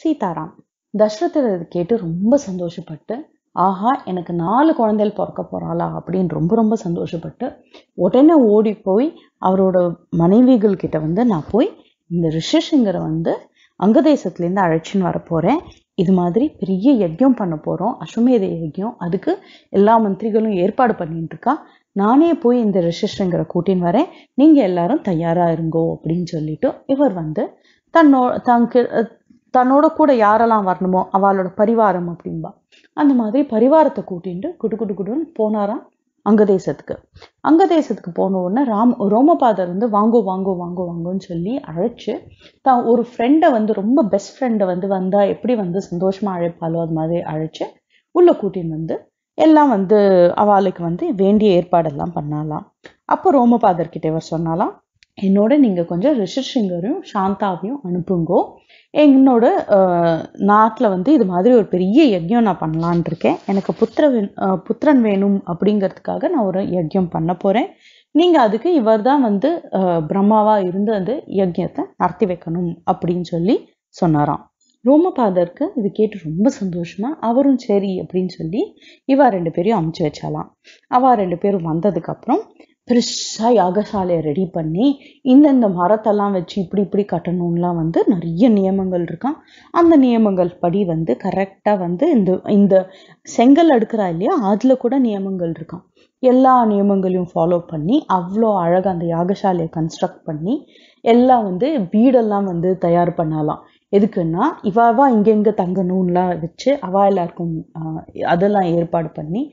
சீதாராம் தசரதர் இதை கேட்டு ரொம்ப சந்தோஷப்பட்டு ஆஹா எனக்கு நாலு குழந்தைகள் பிறக்க போறாளா அப்படின்னு ரொம்ப ரொம்ப சந்தோஷப்பட்டு உடனே ஓடி போய் அவரோட மனைவிகள் கிட்ட வந்து நான் போய் இந்த ரிஷிஷங்கரை வந்து அங்கதேசத்துலேருந்து அழைச்சின்னு வர போறேன் இது மாதிரி பெரிய யஜ்யம் பண்ண போறோம் அஸ்வமேத யஜ்யம் அதுக்கு எல்லா மந்திரிகளும் ஏற்பாடு பண்ணிட்டு இருக்கா நானே போய் இந்த ரிஷிஷங்கரை கூட்டின்னு வரேன் நீங்க எல்லாரும் தயாரா இருங்கோ அப்படின்னு சொல்லிட்டு இவர் வந்து தன்னோ தனக்கு தன்னோட கூட யாரெல்லாம் வரணுமோ அவளோட பரிவாரம் அப்படின்பா அந்த மாதிரி பரிவாரத்தை கூட்டிட்டு குடு குடு குடுன்னு போனாராம் அங்கதேசத்துக்கு அங்கதேசத்துக்கு போன உடனே ராம் ரோமபாதர் வந்து வாங்கோ வாங்கோ வாங்கோ வாங்கோன்னு சொல்லி அழைச்சு தான் ஒரு ஃப்ரெண்டை வந்து ரொம்ப பெஸ்ட் ஃப்ரெண்டை வந்து வந்தா எப்படி வந்து சந்தோஷமா அழைப்பாலோ அது மாதிரி அழைச்சு உள்ள கூட்டின்னு வந்து எல்லாம் வந்து அவளுக்கு வந்து வேண்டிய ஏற்பாடெல்லாம் பண்ணாலாம் அப்போ ரோமபாதர் கிட்ட இவர் சொன்னாலாம் என்னோட நீங்க கொஞ்சம் ரிஷிஷங்கரையும் சாந்தாவையும் அனுப்புங்கோ என்னோட நாட்டில் வந்து இது மாதிரி ஒரு பெரிய யஜ்யம் நான் பண்ணலான் இருக்கேன் எனக்கு புத்திர வே- அஹ் புத்திரன் வேணும் அப்படிங்கிறதுக்காக நான் ஒரு யஜ்யம் பண்ண போறேன் நீங்க அதுக்கு இவர் தான் வந்து அஹ், பிரம்மாவா இருந்து அந்த யஜ்யத்தை நடத்தி வைக்கணும் அப்படின்னு சொல்லி சொன்னாராம் ரோமபாதருக்கு இது கேட்டு ரொம்ப சந்தோஷமா அவரும் சரி அப்படின்னு சொல்லி இவா ரெண்டு பேரையும் அமுச்சு வச்சாலாம் அவ ரெண்டு பேரும் வந்ததுக்கு அப்புறம் பெருசா யாகசாலையை ரெடி பண்ணி இந்தந்த மரத்தெல்லாம் வச்சு இப்படி இப்படி கட்டணும்லாம் வந்து நிறைய நியமங்கள் இருக்கான் அந்த நியமங்கள் படி வந்து கரெக்டா வந்து இந்த இந்த செங்கல் அடுக்கிறா இல்லையா அதுல கூட நியமங்கள் இருக்கான் எல்லா நியமங்களையும் ஃபாலோ பண்ணி அவ்வளோ அழகா அந்த யாகசாலையை கன்ஸ்ட்ரக்ட் பண்ணி எல்லாம் வந்து வீடெல்லாம் வந்து தயார் பண்ணலாம் எதுக்குன்னா இவாவா இங்கெங்க தங்கணும்லாம் வச்சு அவா எல்லாருக்கும் ஆஹ், அதெல்லாம் ஏற்பாடு பண்ணி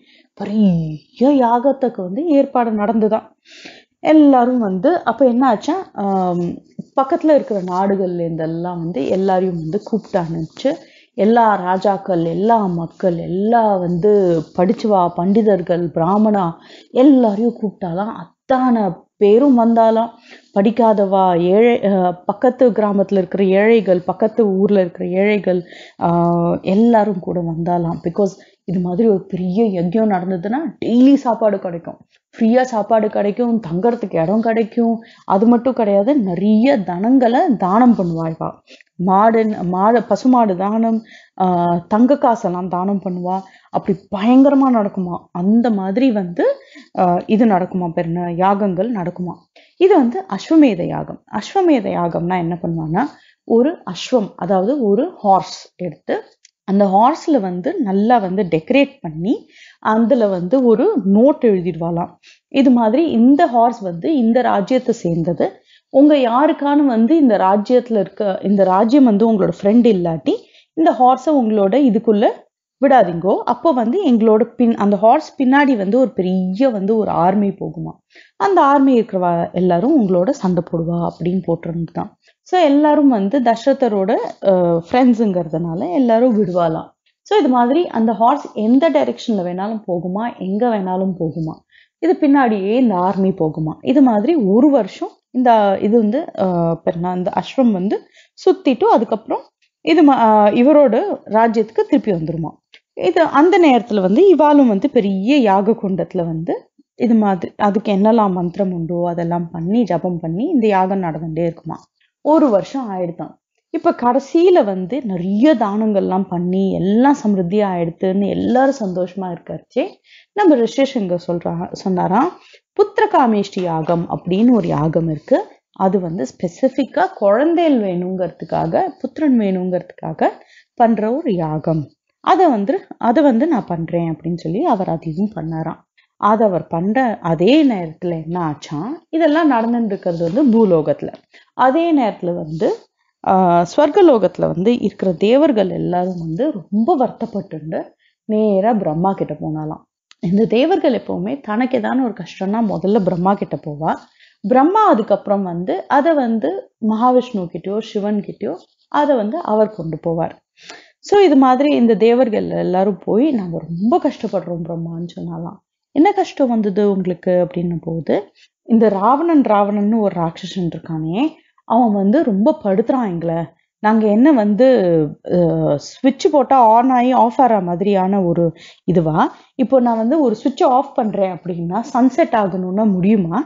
பெரிய யாகத்துக்கு வந்து ஏற்பாடு நடந்துதான் எல்லாரும் வந்து அப்ப என்ன ஆச்சா ஆம், பக்கத்துல இருக்கிற நாடுகள்ல இருந்தெல்லாம் வந்து எல்லாரையும் வந்து கூப்பிட்டு அனுப்பிச்சு எல்லா ராஜாக்கள் எல்லா மக்கள் எல்லா வந்து படிச்சுவா பண்டிதர்கள் பிராமணா எல்லாரையும் கூப்பிட்டாலாம் அத்தனை பேரும் வந்தாலாம் படிக்காதவா ஏழை அஹ், பக்கத்து கிராமத்துல இருக்கிற ஏழைகள் பக்கத்து ஊர்ல இருக்கிற ஏழைகள் ஆஹ், எல்லாரும் கூட வந்தாலாம் பிகாஸ் இது மாதிரி ஒரு பெரிய யஜ்யம் நடந்ததுன்னா டெய்லி சாப்பாடு கிடைக்கும் ஃப்ரீயா சாப்பாடு கிடைக்கும் தங்கறதுக்கு இடம் கிடைக்கும் அது மட்டும் கிடையாது நிறைய தனங்களை தானம் பண்ணுவாள்வா மாடு மாடு பசுமாடு தானம் ஆஹ் தங்க காசெல்லாம் தானம் பண்ணுவா அப்படி பயங்கரமா நடக்குமா அந்த மாதிரி வந்து ஆஹ் இது நடக்குமா பேர் என்ன யாகங்கள் நடக்குமா இது வந்து அஸ்வமேத யாகம் அஸ்வமேத யாகம்னா என்ன பண்ணுவான்னா ஒரு அஸ்வம் அதாவது ஒரு ஹார்ஸ் எடுத்து அந்த ஹார்ஸ்ல வந்து நல்லா வந்து டெக்கரேட் பண்ணி அதுல வந்து ஒரு நோட் எழுதிடுவாளாம் இது மாதிரி இந்த ஹார்ஸ் வந்து இந்த ராஜ்யத்தை சேர்ந்தது உங்க யாருக்கான வந்து இந்த ராஜ்யத்துல இருக்க இந்த ராஜ்யம் வந்து உங்களோட ஃப்ரெண்ட் இல்லாட்டி இந்த ஹார்ஸை உங்களோட இதுக்குள்ள விடாதீங்கோ அப்போ வந்து எங்களோட பின் அந்த ஹார்ஸ் பின்னாடி வந்து ஒரு பெரிய வந்து ஒரு ஆர்மி போகுமா அந்த ஆர்மி இருக்கிறவா எல்லாரும் உங்களோட சண்டை போடுவா அப்படின்னு போட்டிருந்துதான் ஸோ எல்லாரும் வந்து தசரதரோட ஃப்ரெண்ட்ஸுங்கிறதுனால எல்லாரும் விடுவாளாம் ஸோ இது மாதிரி அந்த ஹார்ஸ் எந்த டைரெக்ஷன்ல வேணாலும் போகுமா எங்க வேணாலும் போகுமா இது பின்னாடியே இந்த ஆர்மி போகுமா இது மாதிரி ஒரு வருஷம் இந்த இது வந்து ஆஹ் பெருனா இந்த அஸ்வம் வந்து சுத்திட்டு அதுக்கப்புறம் இது ம- ஆஹ் இவரோட ராஜ்யத்துக்கு திருப்பி வந்துருமா இது அந்த நேரத்துல வந்து இவாளும் வந்து பெரிய யாக குண்டத்துல வந்து இது மாதிரி அதுக்கு என்னெல்லாம் மந்திரம் உண்டோ அதெல்லாம் பண்ணி ஜபம் பண்ணி இந்த யாகம் நடந்துட்டே இருக்குமா ஒரு வருஷம் ஆயிடுதான் இப்ப கடைசியில வந்து நிறைய தானங்கள்லாம் பண்ணி எல்லாம் சமிருத்தியா ஆயிடுத்துன்னு எல்லாரும் சந்தோஷமா இருக்காச்சே நம்ம ரிஷிஷங்க சொல்றா சொன்னாராம் புத்திரகாமேஷ்டி யாகம் அப்படின்னு ஒரு யாகம் இருக்கு அது வந்து ஸ்பெசிஃபிக்கா குழந்தைகள் வேணுங்கிறதுக்காக புத்திரன் வேணுங்கிறதுக்காக பண்ற ஒரு யாகம் அதை வந்து அதை வந்து நான் பண்றேன் அப்படின்னு சொல்லி அவர் அதையும் பண்ணாராம் அதை அவர் பண்ற அதே நேரத்துல என்ன ஆச்சாம் இதெல்லாம் நடந்துட்டு இருக்கிறது வந்து பூலோகத்துல அதே நேரத்துல வந்து ஆஹ் ஸ்வர்கலோகத்துல வந்து இருக்கிற தேவர்கள் எல்லாரும் வந்து ரொம்ப வருத்தப்பட்டு நேரா பிரம்மா கிட்ட போனாலாம் இந்த தேவர்கள் எப்பவுமே தனக்கு ஏதான ஒரு கஷ்டம்னா முதல்ல பிரம்மா கிட்ட போவா பிரம்மா அதுக்கப்புறம் வந்து அதை வந்து மகாவிஷ்ணு கிட்டயோ சிவன் கிட்டயோ அதை வந்து அவர் கொண்டு போவார் சோ இது மாதிரி இந்த தேவர்கள் எல்லாரும் போய் நாங்க ரொம்ப கஷ்டப்படுறோம் பிரம்மான்னு சொன்னாலாம் என்ன கஷ்டம் வந்தது உங்களுக்கு அப்படின்னும் போது இந்த ராவணன் ராவணன்னு ஒரு ராட்சசன் இருக்கானே அவன் வந்து ரொம்ப படுத்துறான் எங்களை நாங்க என்ன வந்து ஸ்விட்ச் போட்டா ஆன் ஆகி ஆஃப் ஆகிற மாதிரியான ஒரு இதுவா இப்போ நான் வந்து ஒரு சுவிட்ச் ஆஃப் பண்றேன் அப்படின்னா சன்செட் ஆகணும்னா முடியுமா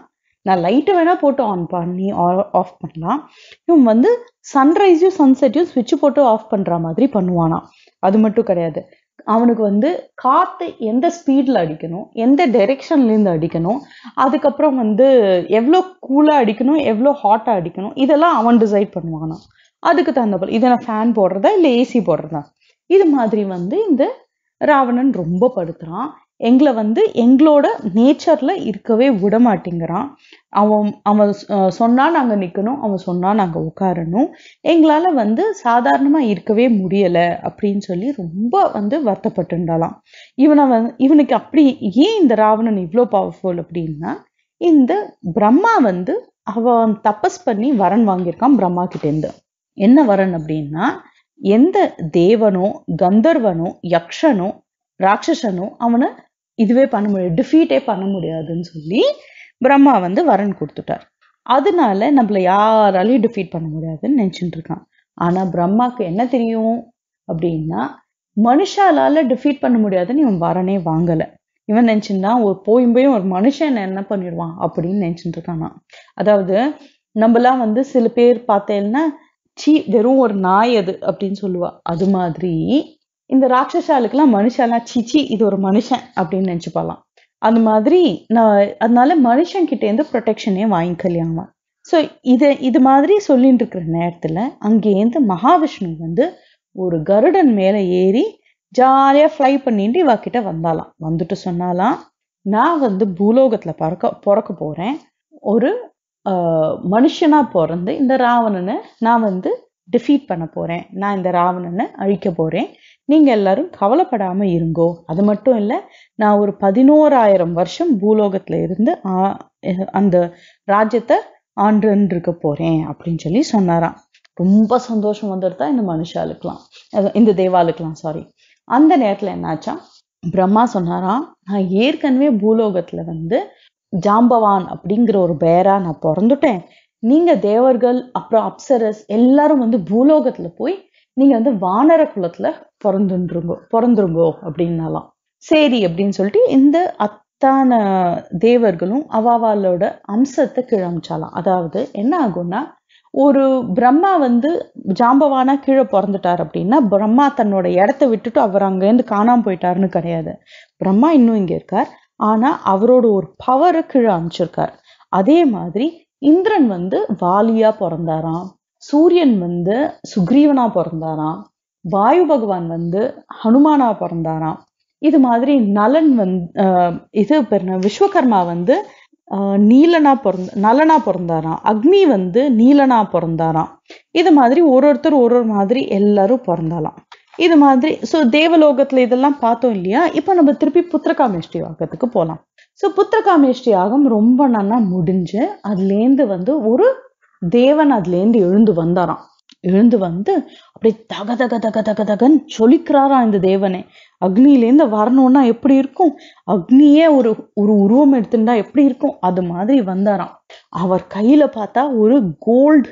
நான் லைட்டை வேணா போட்டு ஆன் பண்ணி ஆஃப் பண்ணலாம் இவன் வந்து சன்ரைஸையும் சன்செட்டையும் ஸ்விட்ச் போட்டு ஆஃப் பண்ற மாதிரி பண்ணுவானா அது மட்டும் கிடையாது அவனுக்கு வந்து காத்து எந்த ஸ்பீட்ல அடிக்கணும் எந்த டைரெக்ஷன்ல இருந்து அடிக்கணும் அதுக்கப்புறம் வந்து எவ்வளோ கூலா அடிக்கணும் எவ்வளோ ஹாட்டா அடிக்கணும் இதெல்லாம் அவன் டிசைட் பண்ணுவானா அதுக்கு தகுந்த போல இதை நான் ஃபேன் போடுறதா இல்லை ஏசி போடுறதா இது மாதிரி வந்து இந்த ராவணன் ரொம்ப படுத்துறான் எங்களை வந்து எங்களோட நேச்சர்ல இருக்கவே விட மாட்டேங்கிறான் அவன் அவன் சொ- சொன்னா நாங்க நிக்கணும் அவன் சொன்னா நாங்க உட்காரணும் எங்களால வந்து சாதாரணமா இருக்கவே முடியல அப்படின்னு சொல்லி ரொம்ப வந்து வருத்தப்பட்டுண்டாலாம் இவனை வந்து இவனுக்கு அப்படி ஏன் இந்த ராவணன் இவ்வளோ பவர்ஃபுல் அப்படின்னா இந்த பிரம்மா வந்து அவன் தபஸ் பண்ணி வரன் வாங்கியிருக்கான் பிரம்மா கிட்ட இருந்து என்ன வரன் அப்படின்னா எந்த தேவனோ கந்தர்வனோ யக்ஷனோ ராட்சசனோ அவனை இதுவே பண்ண முடியாது டிஃபீட்டே பண்ண முடியாதுன்னு சொல்லி பிரம்மா வந்து வரன் கொடுத்துட்டார் அதனால நம்மள யாராலையும் டிஃபீட் பண்ண முடியாதுன்னு நினைச்சிட்டு இருக்கான் ஆனா பிரம்மாக்கு என்ன தெரியும் அப்படின்னா மனுஷாலால டிஃபீட் பண்ண முடியாதுன்னு இவன் வரனே வாங்கல இவன் நினைச்சிருந்தா ஒரு போயும் போய் ஒரு மனுஷன் என்ன பண்ணிடுவான் அப்படின்னு நினைச்சிட்டு இருக்கானா அதாவது நம்மலாம் வந்து சில பேர் பார்த்தேன்னா சீ வெறும் ஒரு நாய் அது அப்படின்னு சொல்லுவா அது மாதிரி இந்த ராட்சசாலுக்கெல்லாம் மனுஷாலாம் சீச்சி இது ஒரு மனுஷன் அப்படின்னு நினைச்சுப்பாலாம் அந்த மாதிரி நான் அதனால மனுஷன் கிட்ட இருந்து ப்ரொடெக்ஷனே வாங்கிக்கலையாமா ஸோ இது இது மாதிரி சொல்லிட்டு இருக்கிற நேரத்துல அங்கேருந்து மகாவிஷ்ணு வந்து ஒரு கருடன் மேல ஏறி ஜாலியா ஃப்ளை பண்ணிட்டு இவ கிட்ட வந்தாலாம் வந்துட்டு சொன்னாலாம் நான் வந்து பூலோகத்துல பிறக்க பிறக்க போறேன் ஒரு ஆஹ், மனுஷனா பிறந்து இந்த ராவணனை நான் வந்து டிஃபீட் பண்ண போறேன் நான் இந்த ராவணனை அழிக்க போறேன் நீங்க எல்லாரும் கவலைப்படாம இருங்கோ அது மட்டும் இல்ல நான் ஒரு பதினோராயிரம் வருஷம் பூலோகத்துல இருந்து ஆ- அஹ் அந்த ராஜ்யத்தை ஆண்டுன்னு இருக்க போறேன் அப்படின்னு சொல்லி சொன்னாராம் ரொம்ப சந்தோஷம் வந்துடுதா இந்த மனுஷாளுக்கெல்லாம் அஹ் இந்த தேவாளுக்கெல்லாம் சாரி அந்த நேரத்துல என்னாச்சா பிரம்மா சொன்னாராம் நான் ஏற்கனவே பூலோகத்துல வந்து ஜாம்பவான் அப்படிங்கிற ஒரு பேரா நான் பிறந்துட்டேன் நீங்க தேவர்கள் அப்புறம் அப்சரஸ் எல்லாரும் வந்து பூலோகத்துல போய் நீங்க வந்து வானர குலத்துல பிறந்துருங்கோ பிறந்துருங்கோ அப்படின்னாலாம் சரி அப்படின்னு சொல்லிட்டு இந்த அத்தான தேவர்களும் அவாவாலோட அம்சத்தை கிழமிச்சாலாம் அதாவது என்ன ஆகும்னா ஒரு பிரம்மா வந்து ஜாம்பவானா கீழே பிறந்துட்டார் அப்படின்னா பிரம்மா தன்னோட இடத்த விட்டுட்டு அவர் அங்கேருந்து காணாம போயிட்டாருன்னு கிடையாது பிரம்மா இன்னும் இங்க இருக்கார் ஆனா அவரோட ஒரு பவரை கீழே அமைச்சிருக்கார் அதே மாதிரி இந்திரன் வந்து வாலியா பிறந்தாராம் சூரியன் வந்து சுக்ரீவனா பிறந்தாராம் வாயு பகவான் வந்து ஹனுமானா பிறந்தாராம் இது மாதிரி நலன் வந்து ஆஹ் இது பேர் என்ன, விஸ்வகர்மா வந்து ஆஹ் நீலனா பிறந்த நலனா பிறந்தாராம் அக்னி வந்து நீலனா பிறந்தாராம் இது மாதிரி ஒரு ஒருத்தர் ஒரு ஒரு மாதிரி எல்லாரும் பிறந்தாலாம் இது மாதிரி ஸோ தேவலோகத்துல இதெல்லாம் பார்த்தோம் இல்லையா இப்போ நம்ம திருப்பி புத்திரகாமேஷ்டி யாகத்துக்கு போகலாம் ஸோ புத்திரகாமேஷ்டி யாகம் ரொம்ப நன்னா முடிஞ்சு அதுலேருந்து வந்து ஒரு தேவன் அதுலேருந்து எழுந்து வந்தாராம் எழுந்து வந்து அப்படியே தக தக தக தக தகன்னு சொலிக்கிறாராம் இந்த தேவனே அக்னியிலேருந்து வரணும்னா எப்படி இருக்கும் அக்னியே ஒரு ஒரு உருவம் எடுத்துட்டா எப்படி இருக்கும் அது மாதிரி வந்தாராம் அவர் கையில பார்த்தா ஒரு கோல்ட்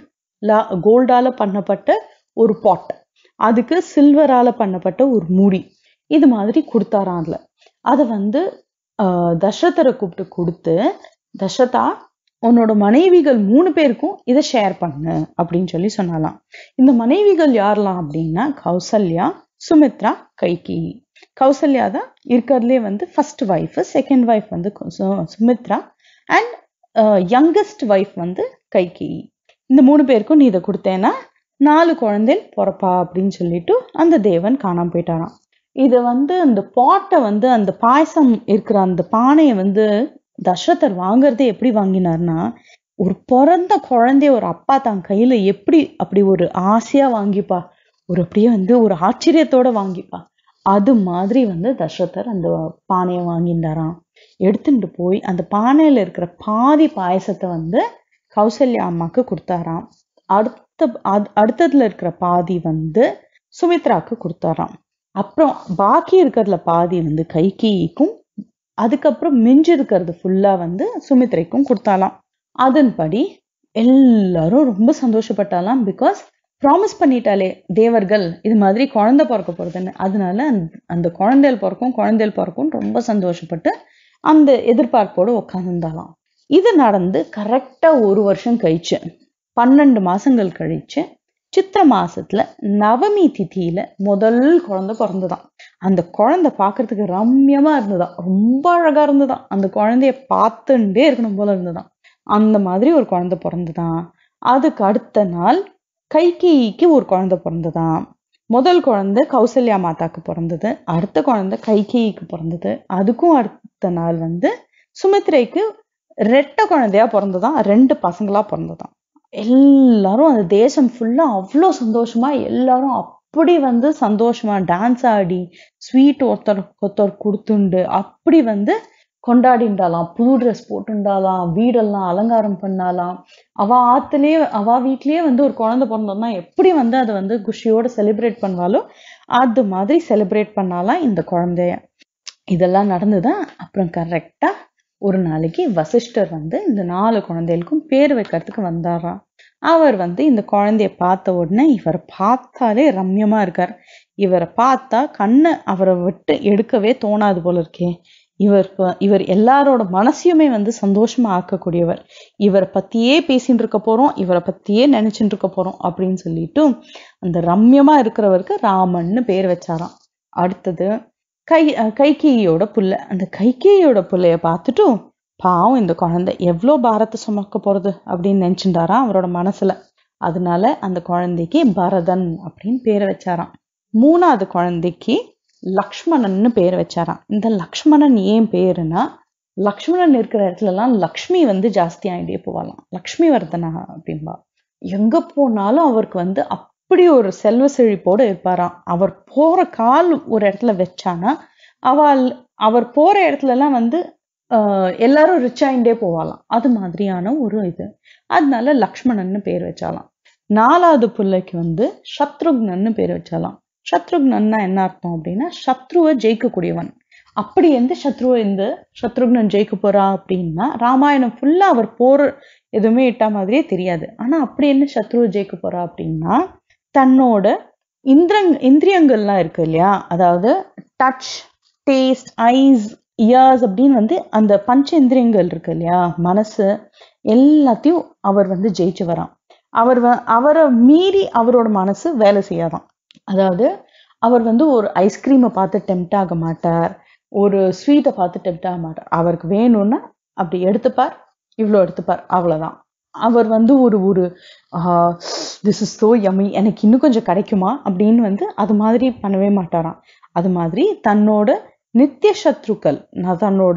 கோல்டால பண்ணப்பட்ட ஒரு பாட் அதுக்கு சில்வரால பண்ணப்பட்ட ஒரு மூடி இது மாதிரி கொடுத்தாராம் அதுல அதை வந்து ஆஹ் தசரதரை கூப்பிட்டு கொடுத்து தசரதா உன்னோட மனைவிகள் மூணு பேருக்கும் இதை ஷேர் பண்ணு அப்படின்னு சொல்லி சொன்னாலாம் இந்த மனைவிகள் யாரெல்லாம் அப்படின்னா கௌசல்யா சுமித்ரா கைகேயி கௌசல்யா தான் இருக்கிறதுலே வந்து ஃபர்ஸ்ட் ஒய்ஃப் செகண்ட் ஒய்ஃப் வந்து கு- சு- சுமித்ரா அண்ட் யங்கஸ்ட் ஒய்ஃப் வந்து கைகேயி இந்த மூணு பேருக்கும் நீ இதை கொடுத்தேன்னா நாலு குழந்தைகள் பிறப்பா அப்படின்னு சொல்லிட்டு அந்த தேவன் காணாம போயிட்டாராம் இதை வந்து அந்த பாட்டை வந்து அந்த பாயசம் இருக்கிற அந்த பானையை வந்து தசரதர் வாங்குறதே எப்படி வாங்கினார்னா ஒரு பிறந்த குழந்தைய ஒரு அப்பா தான் கையில எப்படி அப்படி ஒரு ஆசையா வாங்கிப்பா ஒரு அப்படியே வந்து ஒரு ஆச்சரியத்தோட வாங்கிப்பா அது மாதிரி வந்து தசரதர் அந்த பானையை வாங்கிட்டாராம் எடுத்துட்டு போய் அந்த பானையில இருக்கிற பாதி பாயசத்தை வந்து கௌசல்யா அம்மாக்கு கொடுத்தாராம் அடுத்த அத்- அடுத்ததுல இருக்கிற பாதி வந்து சுமித்ராக்கு கொடுத்தாராம் அப்புறம் பாக்கி இருக்கிறதுல பாதி வந்து கைகேயிக்கும் அதுக்கப்புறம் மிஞ்சி இருக்கிறது ஃபுல்லா வந்து சுமித்ரைக்கும் கொடுத்தாலாம் அதன்படி எல்லாரும் ரொம்ப சந்தோஷப்பட்டாலாம் பிகாஸ் ப்ராமிஸ் பண்ணிட்டாலே தேவர்கள் இது மாதிரி குழந்தை பிறக்க போறதுன்னு அதனால அந்த- அந்த குழந்தைகள் பிறக்கும் குழந்தைகள் பிறக்கும் ரொம்ப சந்தோஷப்பட்டு அந்த எதிர்பார்ப்போடு உட்காந்துருந்தாலாம் இது நடந்து கரெக்டா ஒரு வருஷம் கழிச்சு பன்னெண்டு மாசங்கள் கழிச்சு சித்திர மாசத்துல நவமி திதியில முதல் குழந்தை பிறந்துதான் அந்த குழந்தை பார்க்கிறதுக்கு ரம்யமா இருந்ததாம் ரொம்ப அழகா இருந்ததாம் அந்த குழந்தைய பார்த்துட்டே இருக்கணும் போல இருந்ததாம் அந்த மாதிரி ஒரு குழந்தை பிறந்துதான் அதுக்கு அடுத்த நாள் கைகேயிக்கு ஒரு குழந்தை பிறந்ததாம் முதல் குழந்தை கௌசல்யா மாதாக்கு பிறந்தது அடுத்த குழந்தை கைகேயிக்கு பிறந்தது அதுக்கும் அடுத்த நாள் வந்து சுமித்ரைக்கு ரெட்டை குழந்தையா பிறந்ததாம் ரெண்டு பசங்களா பிறந்ததாம் எல்லாரும் அந்த தேசம் ஃபுல்லா அவ்வளோ சந்தோஷமா எல்லாரும் அப்படி வந்து சந்தோஷமா டான்ஸ் ஆடி ஸ்வீட் ஒருத்தர் ஒருத்தர் கொடுத்துண்டு அப்படி வந்து கொண்டாடிண்டாலாம் புது ட்ரெஸ் போட்டுண்டாலாம் வீடெல்லாம் அலங்காரம் பண்ணாலாம் அவ ஆத்துலயே அவ வீட்லயே வந்து ஒரு குழந்தை பிறந்தோம்னா எப்படி வந்து அதை வந்து குஷியோட செலிப்ரேட் பண்ணுவாலோ அது மாதிரி செலிப்ரேட் பண்ணாலாம் இந்த குழந்தைய இதெல்லாம் நடந்துதான் அப்புறம் கரெக்டா ஒரு நாளைக்கு வசிஷ்டர் வந்து இந்த நாலு குழந்தைகளுக்கும் பேர் வைக்கிறதுக்கு வந்தாராம் அவர் வந்து இந்த குழந்தைய பார்த்த உடனே இவரை பார்த்தாலே ரம்யமா இருக்கார் இவரை பார்த்தா கண்ணை அவரை விட்டு எடுக்கவே தோணாது போல இருக்கே இவருக்கு இவர் எல்லாரோட மனசையுமே வந்து சந்தோஷமா ஆக்கக்கூடியவர் இவரை பத்தியே பேசிட்டு இருக்க போறோம் இவரை பத்தியே நினைச்சுட்டு இருக்க போறோம் அப்படின்னு சொல்லிட்டு அந்த ரம்யமா இருக்கிறவருக்கு ராமன்னு பேர் வச்சாராம் அடுத்தது கை அஹ் கைகேயியோட புள்ள அந்த கைகேயியோட புள்ளைய பார்த்துட்டு பாவம் இந்த குழந்தை எவ்வளோ பாரத்தை சுமக்க போறது அப்படின்னு நினைச்சுட்டாராம் அவரோட மனசுல அதனால அந்த குழந்தைக்கு பரதன் அப்படின்னு பேர் வச்சாராம் மூணாவது குழந்தைக்கு லக்ஷ்மணன்னு பேர் வச்சாராம் இந்த லக்ஷ்மணன் ஏன் பேருனா லக்ஷ்மணன் இருக்கிற இடத்துல எல்லாம் லக்ஷ்மி வந்து ஜாஸ்தி ஆகிட்டே போவாளாம் லக்ஷ்மி வர்தனா அப்படின்பா எங்க போனாலும் அவருக்கு வந்து அப்படி ஒரு செல்வ செழிப்போடு இருப்பாராம் அவர் போற கால் ஒரு இடத்துல வச்சானா அவள் அவர் போற இடத்துல எல்லாம் வந்து ஆஹ் எல்லாரும் ரிச் ஆயிண்டே போவாளாம் அது மாதிரியான ஒரு இது அதனால லக்ஷ்மணன்னு பேர் வச்சாலாம் நாலாவது பிள்ளைக்கு வந்து சத்ருக்னன்னு பேர் வச்சாலாம் சத்ருக்னன்னா என்ன அர்த்தம் அப்படின்னா சத்ருவை ஜெயிக்கக்கூடியவன் அப்படி எந்த சத்ருவை இந்த சத்ருக்னன் ஜெயிக்க போறா அப்படின்னா ராமாயணம் ஃபுல்லா அவர் போர் எதுவுமே இட்டா மாதிரியே தெரியாது ஆனா அப்படி என்ன சத்ருவை ஜெயிக்க போறா அப்படின்னா தன்னோட இந்திரங் இந்திரியங்கள்லாம் இருக்கு இல்லையா அதாவது டச் டேஸ்ட் ஐஸ் இயர்ஸ் அப்படின்னு வந்து அந்த பஞ்ச இந்திரியங்கள் இருக்கு இல்லையா மனசு எல்லாத்தையும் அவர் வந்து ஜெயிச்சு வரான் அவர் வ- அவரை மீறி அவரோட மனசு வேலை செய்யாதான் அதாவது அவர் வந்து ஒரு ஐஸ்கிரீமை பார்த்து டெம்ட் ஆக மாட்டார் ஒரு ஸ்வீட்டை பார்த்து டெம்ட் ஆக மாட்டார் அவருக்கு வேணும்னா அப்படி எடுத்துப்பார் இவ்வளோ எடுத்துப்பார் அவ்வளவுதான் அவர் வந்து ஒரு ஒரு திஸ் இஸ் so yummy எனக்கு இன்னும் கொஞ்சம் கிடைக்குமா அப்படின்னு வந்து அது மாதிரி பண்ணவே மாட்டாராம் அது மாதிரி தன்னோட நித்திய சத்ருக்கள் நான் தன்னோட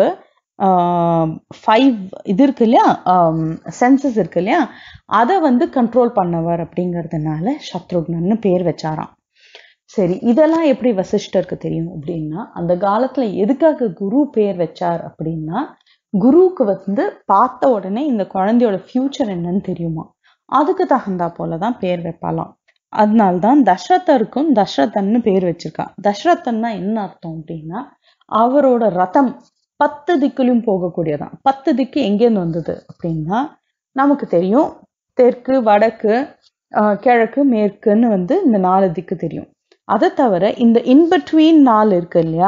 ஃபைவ் இது இருக்கு இல்லையா சென்சஸ் இருக்கு இல்லையா அதை வந்து கண்ட்ரோல் பண்ணவர் அப்படிங்கிறதுனால சத்ருக்னன்னு பேர் வச்சாராம் சரி இதெல்லாம் எப்படி வசிஷ்டருக்கு தெரியும் அப்படின்னா அந்த காலத்துல எதுக்காக குரு பேர் வச்சார் அப்படின்னா குருவுக்கு வந்து பார்த்த உடனே இந்த குழந்தையோட ஃபியூச்சர் என்னன்னு தெரியுமா அதுக்கு தகுந்தா போலதான் பேர் வைப்பாலாம் அதனால்தான் தசரதருக்கும் தசரதன்னு பேர் வச்சிருக்கா தசரதன்னா என்ன அர்த்தம் அப்படின்னா அவரோட ரதம் பத்து திக்குலையும் போகக்கூடியதான் பத்து திக்கு எங்கேருந்து வந்தது அப்படின்னா நமக்கு தெரியும் தெற்கு வடக்கு ஆஹ் கிழக்கு மேற்குன்னு வந்து இந்த நாலு திக்கு தெரியும் அதை தவிர இந்த இன்பிட்வீன் நாலு இருக்கு இல்லையா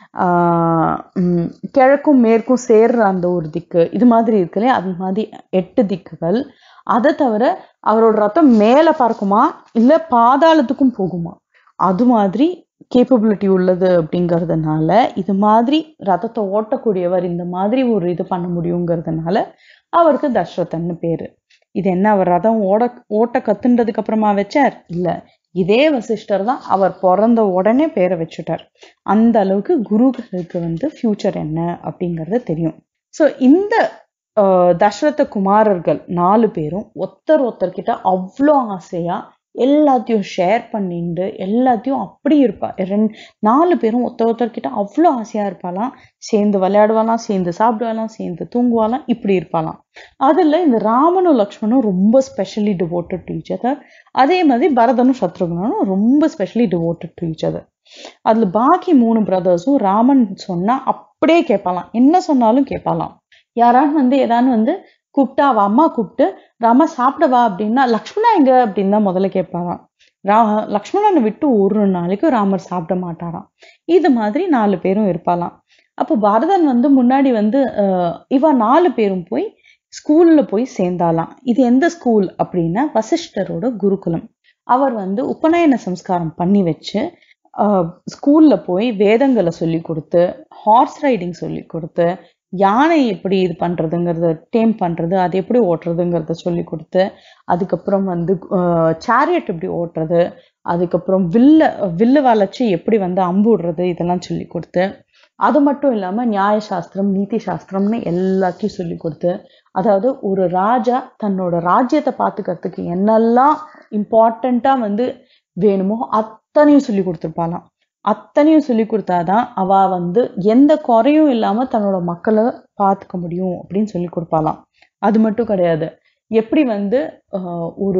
ஆஹ் உம் கிழக்கும் மேற்கும் சேர்ற அந்த ஒரு திக்கு இது மாதிரி இருக்கு இல்லையா அது மாதிரி எட்டு திக்குகள் அதை தவிர அவரோட ரத்தம் மேல பறக்குமா இல்ல பாதாளத்துக்கும் போகுமா அது மாதிரி கேப்பபிலிட்டி உள்ளது அப்படிங்கிறதுனால இது மாதிரி ரதத்தை ஓட்டக்கூடியவர் இந்த மாதிரி ஒரு இது பண்ண முடியுங்கிறதுனால அவருக்கு தசரதன்னு பேரு இது என்ன அவர் ரதம் ஓட ஓட்ட கத்துன்றதுக்கு அப்புறமா வச்சார் இல்ல இதே வசிஷ்டர் தான் அவர் பிறந்த உடனே பேரை வச்சுட்டார் அந்த அளவுக்கு குருக்களுக்கு வந்து ஃபியூச்சர் என்ன அப்படிங்கறது தெரியும் ஸோ இந்த ஆஹ், தசரத குமாரர்கள் நாலு பேரும் ஒருத்தர் ஒருத்தர்கிட்ட அவ்வளோ ஆசையா எல்லாத்தையும் ஷேர் பண்ணிண்டு எல்லாத்தையும் அப்படி இருப்பா ரெண்டு நாலு பேரும் ஒருத்தர் ஒருத்தர்கிட்ட அவ்வளோ ஆசையா இருப்பாளாம் சேர்ந்து விளையாடுவாளாம் சேர்ந்து சாப்பிடுவாளாம் சேர்ந்து தூங்குவாளாம் இப்படி இருப்பாளாம் அதுல இந்த ராமனும் லக்ஷ்மணும் ரொம்ப specially devoted to each other அதே மாதிரி பரதனும் சத்ருகனும் ரொம்ப specially devoted to each other அதுல பாக்கி மூணு பிரதர்ஸும் ராமன் சொன்னா அப்படியே கேட்பாளாம் என்ன சொன்னாலும் கேட்பாளாம் யாராவது வந்து ஏதாவது வந்து கூப்பிட்டா அவ அம்மா கூப்பிட்டு ராமா சாப்பிட வா அப்படின்னா லக்ஷ்மணா எங்க அப்படின்னு தான் முதல்ல கேட்பாராம் ரா லக்ஷ்மணனை விட்டு ஒரு நாளைக்கும் ராமர் சாப்பிட மாட்டாராம் இது மாதிரி நாலு பேரும் இருப்பாளாம் அப்போ பரதன் வந்து முன்னாடி வந்து அஹ், இவ நாலு பேரும் போய் ஸ்கூல்ல போய் சேர்ந்தாலாம் இது எந்த ஸ்கூல் அப்படின்னா வசிஷ்டரோட குருகுலம் அவர் வந்து உபநயன சம்ஸ்காரம் பண்ணி வச்சு ஸ்கூல்ல போய் வேதங்களை சொல்லி கொடுத்து ஹார்ஸ் ரைடிங் சொல்லி கொடுத்து யானை எப்படி இது பண்றதுங்கிறத டேம் பண்றது அது எப்படி ஓட்டுறதுங்கிறத சொல்லி கொடுத்து அதுக்கப்புறம் வந்து சேரியட் எப்படி ஓட்டுறது அதுக்கப்புறம் வில்ல வில்லு வளைச்சு எப்படி வந்து அம்பு விடுறது இதெல்லாம் சொல்லி கொடுத்து அது மட்டும் இல்லாம நியாய சாஸ்திரம் நீதி சாஸ்திரம்னு எல்லாத்தையும் சொல்லி கொடுத்து அதாவது ஒரு ராஜா தன்னோட ராஜ்யத்தை பார்த்துக்கிறதுக்கு என்னெல்லாம் இம்பார்ட்டண்ட்டா வந்து வேணுமோ அத்தனையும் சொல்லி கொடுத்துருப்பாளாம் அத்தனையும் சொல்லி கொடுத்தாதான் அவ வந்து எந்த குறையும் இல்லாம தன்னோட மக்களை பார்த்துக்க முடியும் அப்படின்னு சொல்லி கொடுப்பாளாம் அது மட்டும் கிடையாது எப்படி வந்து ஒரு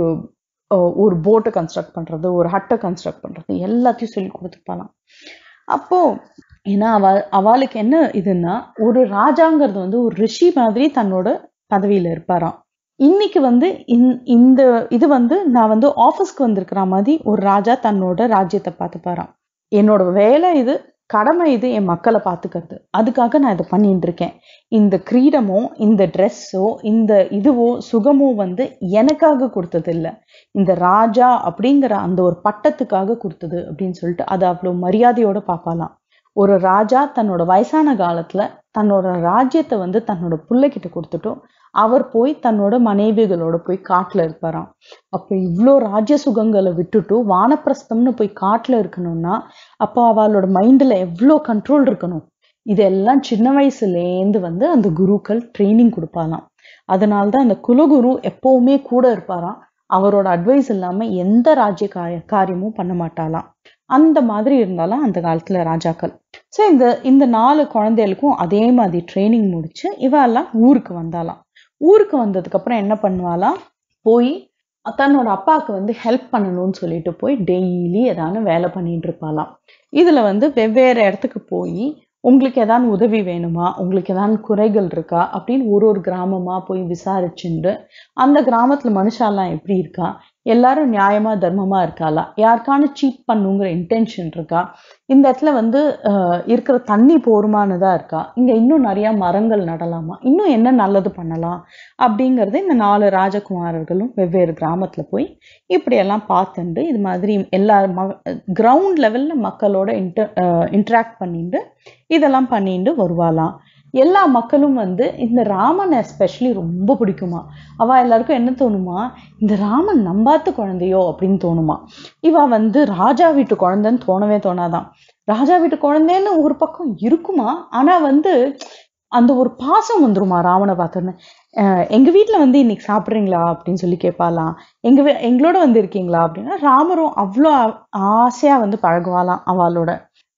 ஒரு போட்டை கன்ஸ்ட்ரக்ட் பண்றது ஒரு ஹட்டை கன்ஸ்ட்ரக்ட் பண்றது எல்லாத்தையும் சொல்லி கொடுத்துருப்பாளாம் அப்போ ஏன்னா அவ அவளுக்கு என்ன இதுன்னா ஒரு ராஜாங்கிறது வந்து ஒரு ரிஷி மாதிரி தன்னோட பதவியில இருப்பாராம் இன்னைக்கு வந்து இந்த இது வந்து நான் வந்து ஆஃபீஸ்க்கு வந்திருக்கிற மாதிரி ஒரு ராஜா தன்னோட ராஜ்யத்தை பார்த்துப்பாராம் என்னோட வேலை இது கடமை இது என் மக்களை பார்த்துக்கிறது அதுக்காக நான் இதை பண்ணிட்டு இருக்கேன் இந்த கிரீடமோ இந்த ட்ரெஸ்ஸோ இந்த இதுவோ சுகமோ வந்து எனக்காக கொடுத்தது இல்லை இந்த ராஜா அப்படிங்கிற அந்த ஒரு பட்டத்துக்காக கொடுத்தது அப்படின்னு சொல்லிட்டு அதை அவ்வளோ மரியாதையோட பார்ப்பாலாம் ஒரு ராஜா தன்னோட வயசான காலத்துல தன்னோட ராஜ்யத்தை வந்து தன்னோட பிள்ளைகிட்ட கொடுத்துட்டும் அவர் போய் தன்னோட மனைவிகளோட போய் காட்டுல இருப்பாராம் அப்ப இவ்வளோ ராஜ்ய சுகங்களை விட்டுட்டு வானப்பிரஸ்தம்னு போய் காட்டுல இருக்கணும்னா அப்போ அவளோட மைண்ட்ல எவ்வளோ கண்ட்ரோல் இருக்கணும் இதெல்லாம் சின்ன வயசுலேருந்து வந்து அந்த குருக்கள் ட்ரைனிங் கொடுப்பாலாம் அதனால்தான் அந்த குலகுரு எப்பவுமே கூட இருப்பாராம் அவரோட அட்வைஸ் இல்லாம எந்த ராஜ்ய காரிய காரியமும் பண்ண மாட்டாலாம் அந்த மாதிரி இருந்தாலும் அந்த காலத்துல ராஜாக்கள் ஸோ இந்த இந்த நாலு குழந்தைகளுக்கும் அதே மாதிரி ட்ரைனிங் முடிச்சு இவெல்லாம் ஊருக்கு வந்தாலாம் ஊருக்கு வந்ததுக்கு அப்புறம் என்ன பண்ணுவாலாம் போய் தன்னோட அப்பாவுக்கு வந்து ஹெல்ப் பண்ணணும்னு சொல்லிட்டு போய் டெய்லி ஏதாவது வேலை பண்ணிட்டு இருப்பாளாம் இதுல வந்து வெவ்வேறு இடத்துக்கு போய் உங்களுக்கு ஏதாவது உதவி வேணுமா உங்களுக்கு ஏதாவது குறைகள் இருக்கா அப்படின்னு ஒரு ஒரு கிராமமா போய் விசாரிச்சுண்டு அந்த கிராமத்துல மனுஷாலாம் எப்படி இருக்கா எல்லாரும் நியாயமா தர்மமா இருக்காளா யாருக்கான சீட் பண்ணுங்கிற இன்டென்ஷன் இருக்கா இந்த இடத்துல வந்து இருக்கிற தண்ணி போருமானதா இருக்கா இங்க இன்னும் நிறைய மரங்கள் நடலாமா இன்னும் என்ன நல்லது பண்ணலாம் அப்படிங்கறது இந்த நாலு ராஜகுமாரர்களும் வெவ்வேறு கிராமத்துல போய் இப்படியெல்லாம் பார்த்துண்டு இது மாதிரி எல்லா ம கிரவுண்ட் லெவல்ல மக்களோட இன்டர் இன்ட்ராக்ட் பண்ணிட்டு இதெல்லாம் பண்ணிட்டு வருவாளாம் எல்லா மக்களும் வந்து இந்த ராமன் எஸ்பெஷலி ரொம்ப பிடிக்குமா அவ எல்லாருக்கும் என்ன தோணுமா இந்த ராமன் நம்பாத்து குழந்தையோ அப்படின்னு தோணுமா இவ வந்து ராஜா வீட்டு குழந்தைன்னு தோணவே தோணாதான் ராஜா வீட்டு குழந்தைன்னு ஒரு பக்கம் இருக்குமா ஆனா வந்து அந்த ஒரு பாசம் வந்துருமா ராவனை பார்த்தோன்னு எங்க வீட்டுல வந்து இன்னைக்கு சாப்பிட்றீங்களா அப்படின்னு சொல்லி கேட்பாலாம் எங்க எங்களோட வந்து இருக்கீங்களா அப்படின்னா ராமரும் அவ்வளோ ஆசையா வந்து பழகுவாளாம் அவளோட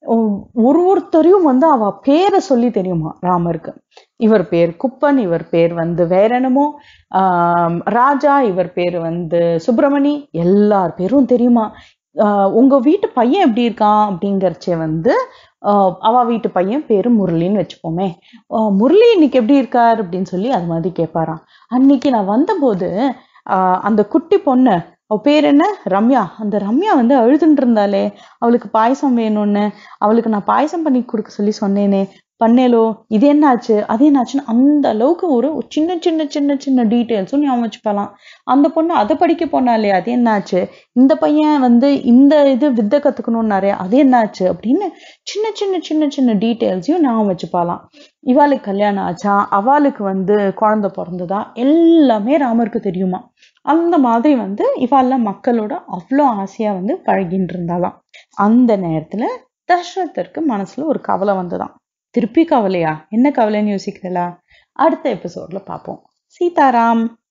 ஒரு ஒருத்தரையும் வந்து அவ பேரை சொல்லி தெரியுமா ராமருக்கு இவர் பேர் குப்பன் இவர் பேர் வந்து வேற என்னமோ ஆஹ் ராஜா இவர் பேர் வந்து சுப்பிரமணி எல்லார் பேரும் தெரியுமா உங்க வீட்டு பையன் எப்படி இருக்கான் அப்படிங்கறச்ச வந்து அவ வீட்டு பையன் பேரு முரளின்னு வச்சுப்போமே முரளி இன்னைக்கு எப்படி இருக்கார் அப்படின்னு சொல்லி அது மாதிரி கேட்பாராம் அன்னைக்கு நான் வந்தபோது அந்த குட்டி பொண்ணு அவ பேர் என்ன ரம்யா அந்த ரம்யா வந்து அழுதுன்னு இருந்தாலே அவளுக்கு பாயசம் வேணும்னு அவளுக்கு நான் பாயசம் பண்ணி கொடுக்க சொல்லி சொன்னேனே பண்ணேலோ இது என்னாச்சு அது என்னாச்சுன்னு அந்த அளவுக்கு ஒரு சின்ன சின்ன சின்ன சின்ன டீட்டெயில்ஸும் ஞாபகம் வச்சுக்கலாம் அந்த பொண்ணு அதை படிக்க போனாலே அது என்னாச்சு இந்த பையன் வந்து இந்த இது வித்தை கத்துக்கணும்னாரே அது என்னாச்சு அப்படின்னு சின்ன சின்ன சின்ன சின்ன டீட்டெயில்ஸையும் ஞாபகம் வச்சுப்பாலாம் இவாளுக்கு கல்யாணம் ஆச்சா அவளுக்கு வந்து குழந்தை பிறந்ததா எல்லாமே ராமருக்கு தெரியுமா அந்த மாதிரி வந்து இவாள்லாம் மக்களோட அவ்வளோ ஆசையா வந்து பழகின்னு இருந்தாலாம் அந்த நேரத்துல தசரதற்கு மனசுல ஒரு கவலை வந்துதான் திருப்பி கவலையா என்ன கவலைன்னு யோசிக்கிறீங்களா அடுத்த எபிசோட்ல பார்ப்போம் சீதாராம்